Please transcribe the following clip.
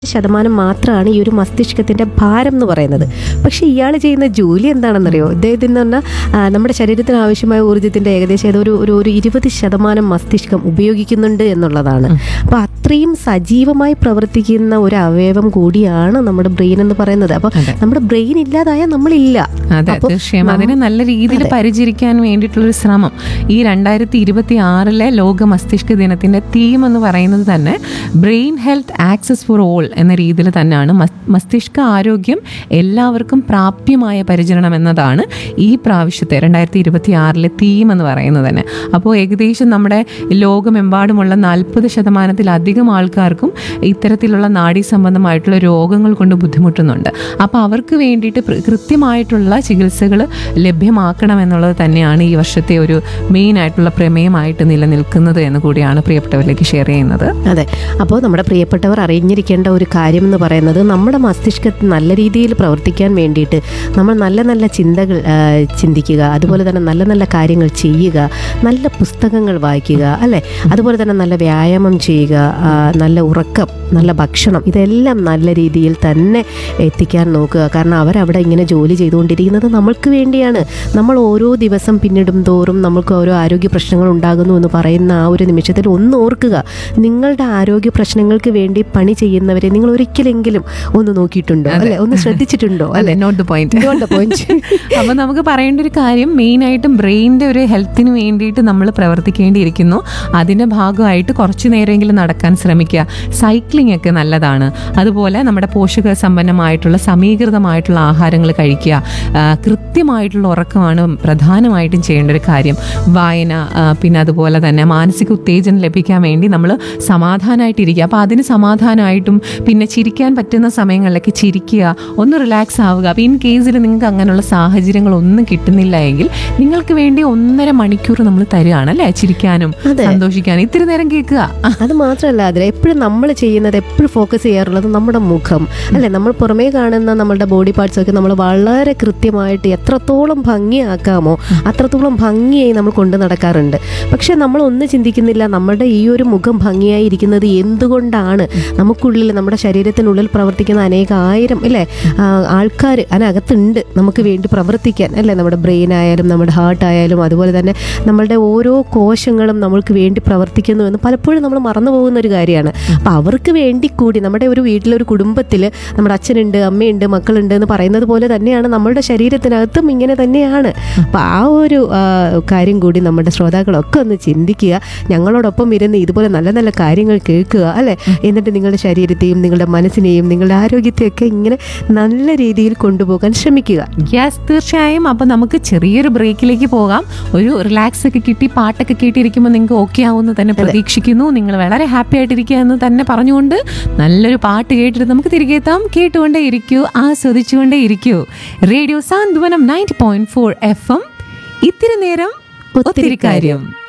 ശതമാനം മാത്രമാണ് ഈ ഒരു മസ്തിഷ്കത്തിന്റെ ഭാരം എന്ന് പറയുന്നത് പക്ഷേ ഇയാൾ ചെയ്യുന്ന ജോലി എന്താണെന്നറിയോ ഇദ്ദേഹത്തിന് പറഞ്ഞാൽ ആ, നമ്മുടെ ശരീരത്തിന് ആവശ്യമായ ഊർജ്ജത്തിന്റെ ഏകദേശം ഏതോ ഒരു ഒരു ഒരു ഇരുപത് ശതമാനം മസ്തിഷ്കം ഉപയോഗിക്കുന്നുണ്ട് എന്നുള്ളതാണ് അപ്പൊ അത്രയും സജീവമായി പ്രവർത്തിക്കുന്ന ഒരു അവയവം കൂടിയാണ് നമ്മുടെ ബ്രെയിൻ എന്ന് പറയുന്നത് അപ്പൊ അതെ. നമ്മുടെ ബ്രെയിൻ ഇല്ലാതായാൽ നമ്മളില്ല അതെ അപ്പൊ തീർച്ചയായും നമ്മ- അതിനെ നല്ല രീതിയിൽ പരിചരിക്കാൻ വേണ്ടിയിട്ടുള്ളൊരു ശ്രമം ഈ രണ്ടായിരത്തി ഇരുപത്തി ആറിലെ ലോക മസ്തിഷ്ക ദിനത്തിന്റെ തീം എന്ന് പറയുന്നത് തന്നെ brain health access for all എന്ന രീതിയിൽ തന്നെയാണ് മസ്- മസ്തിഷ്ക ആരോഗ്യം എല്ലാവർക്കും പ്രാപ്യമായ പരിചരണം എന്നതാണ് ഈ പ്രാവശ്യത്തെ രണ്ടായിരത്തി ഇരുപത്തി ആറിലെ തീം എന്ന് പറയുന്നത് തന്നെ അപ്പോൾ ഏകദേശം നമ്മുടെ ലോകമെമ്പാടുമുള്ള നാൽപ്പത് ശതമാനത്തിലധികം ആൾക്കാർക്കും ഇത്തരത്തിലുള്ള നാഡീ സംബന്ധമായിട്ടുള്ള രോഗങ്ങൾ കൊണ്ട് ബുദ്ധിമുട്ടുന്നുണ്ട് അപ്പോൾ അവർക്ക് വേണ്ടിയിട്ട് പ്ര- കൃത്യമായിട്ടുള്ള ചികിത്സകൾ ലഭ്യമാക്കണം എന്നുള്ളത് തന്നെയാണ് ഈ വർഷത്തെ ഒരു മെയിൻ ആയിട്ടുള്ള പ്രമേയമായിട്ട് നിലനിൽക്കുന്നത് എന്ന് കൂടിയാണ് പ്രിയപ്പെട്ടവരിലേക്ക് ഷെയർ ചെയ്യുന്നത് അതെ അപ്പോൾ നമ്മുടെ പ്രിയപ്പെട്ടവർ അറിഞ്ഞിരിക്കേണ്ട ഒരു കാര്യം എന്ന് പറയുന്നത് നമ്മുടെ മസ്തിഷ്കത്തിൽ നല്ല രീതിയിൽ പ്രവർത്തിക്കാൻ വേണ്ടിയിട്ട് നമ്മൾ നല്ല നല്ല ചിന്തകൾ ആ, ചിന്തിക്കുക അതുപോലെ തന്നെ നല്ല നല്ല കാര്യങ്ങൾ ചെയ്യുക നല്ല പുസ്തകങ്ങൾ വായിക്കുക അല്ലേ അതുപോലെ തന്നെ നല്ല വ്യായാമം ചെയ്യുക ആ, നല്ല ഉറക്കം നല്ല ഭക്ഷണം ഇതെല്ലാം നല്ല രീതിയിൽ തന്നെ എത്തിക്കാൻ നോക്കുക കാരണം അവരവിടെ ഇങ്ങനെ ജോലി ചെയ്തുകൊണ്ടിരിക്കുന്നത് നമ്മൾക്ക് വേണ്ടിയാണ് നമ്മൾ ഓരോ ദിവസം പിന്നിടും തോറും നമുക്ക് ഓരോ ആരോഗ്യ പ്രശ്നങ്ങൾ ഉണ്ടാകുന്നു എന്ന് പറയുന്ന ആ ഒരു നിമിഷത്തിൽ ഒന്ന് ഓർക്കുക നിങ്ങളുടെ ആരോഗ്യ പ്രശ്നങ്ങൾക്ക് വേണ്ടി പണി ചെയ്യുന്നവരെ നിങ്ങൾ ഒരിക്കലെങ്കിലും ഒന്ന് നോക്കിയിട്ടുണ്ടോ അല്ലെ ഒന്ന് ശ്രദ്ധിച്ചിട്ടുണ്ടോ അല്ലെ not the point Not the point. അപ്പൊ നമുക്ക് പറയേണ്ട ഒരു കാര്യം മെയിൻ ആയിട്ടും ബ്രെയിനിന്റെ ഒരു ഹെൽത്തിന് വേണ്ടിയിട്ട് നമ്മൾ പ്രവർത്തിക്കേണ്ടിയിരിക്കുന്നു അതിന്റെ ഭാഗമായിട്ട് കുറച്ചു നേരമെങ്കിലും നടക്കാൻ ശ്രമിക്കുക സൈക്ലിംഗ് ഒക്കെ നല്ലതാണ് അതുപോലെ നമ്മുടെ പോഷക സമ്പന്നമായിട്ടുള്ള സമീകൃതമായിട്ടുള്ള ആഹാരങ്ങൾ കഴിക്കുക ആ, കൃത്യമായിട്ടുള്ള ഉറക്കമാണ് പ്രധാനമായിട്ടും ചെയ്യേണ്ട ഒരു കാര്യം വായന ആ, പിന്നെ അതുപോലെ തന്നെ മാനസിക ഉത്തേജനം ലഭിക്കാൻ വേണ്ടി നമ്മൾ സമാധാനമായിട്ടിരിക്കുക അപ്പോൾ അതിന് സമാധാനമായിട്ടും പിന്നെ ചിരിക്കാൻ പറ്റുന്ന സമയങ്ങളിലൊക്കെ ചിരിക്കുക ഒന്ന് റിലാക്സ് ആവുക അപ്പോൾ ഇൻ കേസിൽ നിങ്ങൾക്ക് അങ്ങനെയുള്ള സാഹചര്യങ്ങളൊന്നും കിട്ടുന്നില്ല എങ്കിൽ നിങ്ങൾക്ക് വേണ്ടി ഒന്നര മണിക്കൂർ നമ്മൾ തരികയാണ് അല്ലേ ചിരിക്കാനും അതെ. സന്തോഷിക്കാനും ഇത്തിരി നേരം കേൾക്കുക അത് മാത്രമല്ല അതിൽ എപ്പോഴും നമ്മൾ ചെയ്യുന്നത് എപ്പോഴും ഫോക്കസ് ചെയ്യാറുള്ളത് നമ്മുടെ മുഖം അല്ലെ നമ്മൾ പുറമേ കാണുന്ന നമ്മളുടെ ബോഡി പാർട്സ് ഒക്കെ നമ്മൾ വളരെ കൃത്യമായിട്ട് എത്രത്തോളം ഭംഗിയാക്കാമോ അത്രത്തോളം ഭംഗിയായി നമ്മൾ കൊണ്ടു നടക്കാറുണ്ട് പക്ഷെ നമ്മൾ ഒന്ന് ചിന്തിക്കുന്നില്ല നമ്മുടെ ഈ ഒരു മുഖം ഭംഗിയായി ഇരിക്കുന്നത് എന്തുകൊണ്ടാണ് നമുക്കുള്ളിൽ നമ്മുടെ ശരീരത്തിനുള്ളിൽ പ്രവർത്തിക്കുന്ന അനേക ആയിരം അല്ലേ ആൾക്കാർ അതിനകത്തുണ്ട് നമുക്ക് വേണ്ടി പ്രവർത്തിക്കാൻ അല്ലേ നമ്മുടെ ബ്രെയിൻ ആയാലും നമ്മുടെ ഹാർട്ട് ആയാലും അതുപോലെ തന്നെ നമ്മളുടെ ഓരോ കോശങ്ങളും നമ്മൾക്ക് വേണ്ടി പ്രവർത്തിക്കുന്നു എന്ന് പലപ്പോഴും നമ്മൾ മറന്നു പോകുന്ന ഒരു കാര്യമാണ് അപ്പം അവർക്ക് വേണ്ടി കൂടി നമ്മുടെ ഒരു വീട്ടിലൊരു കുടുംബത്തിൽ നമ്മുടെ അച്ഛനുണ്ട് അമ്മയുണ്ട് മക്കളുണ്ട് എന്ന് പറയുന്നത് പോലെ തന്നെയാണ് നമ്മളുടെ ശരീരത്തിനകത്തും ഇങ്ങനെ തന്നെയാണ് അപ്പം ആ ഒരു ആ, കാര്യം കൂടി നമ്മുടെ ശ്രോതാക്കളൊക്കെ ഒന്ന് ചിന്തിക്കുക ഞങ്ങളോടൊപ്പം ഇരുന്ന് ഇതുപോലെ നല്ല നല്ല കാര്യങ്ങൾ കേൾക്കുക അല്ലേ എന്നിട്ട് നിങ്ങളുടെ ശരീരത്തെയും നിങ്ങളുടെ മനസ്സിനെയും നിങ്ങളുടെ ആരോഗ്യത്തെയൊക്കെ ഇങ്ങനെ നല്ല രീതിയിൽ കൊണ്ടുപോകാൻ ശ്രമിക്കുക യെസ് തീർച്ചയായും അപ്പം നമുക്ക് ചെറിയൊരു ബ്രേക്കിലേക്ക് പോകാം ഒരു റിലാക്സ് ഒക്കെ കിട്ടി പാട്ടൊക്കെ കേട്ടിരിക്കുമ്പോൾ നിങ്ങൾക്ക് ഓക്കെ ആവുമെന്ന് തന്നെ പ്രതീക്ഷിക്കുന്നു നിങ്ങൾ വളരെ ഹാപ്പി ആയിട്ടിരിക്കുക എന്ന് തന്നെ പറഞ്ഞുകൊണ്ട് നല്ലൊരു പാട്ട് കേട്ടിട്ട് നമുക്ക് തിരികെ എത്താം കേട്ടുകൊണ്ടേ ഇരിക്കൂ ആസ്വദിച്ചുകൊണ്ടേ ഇരിക്കൂ radio Santhwanam ninety point four F M ഇത്തിരി നേരം ഒത്തിരി കാര്യം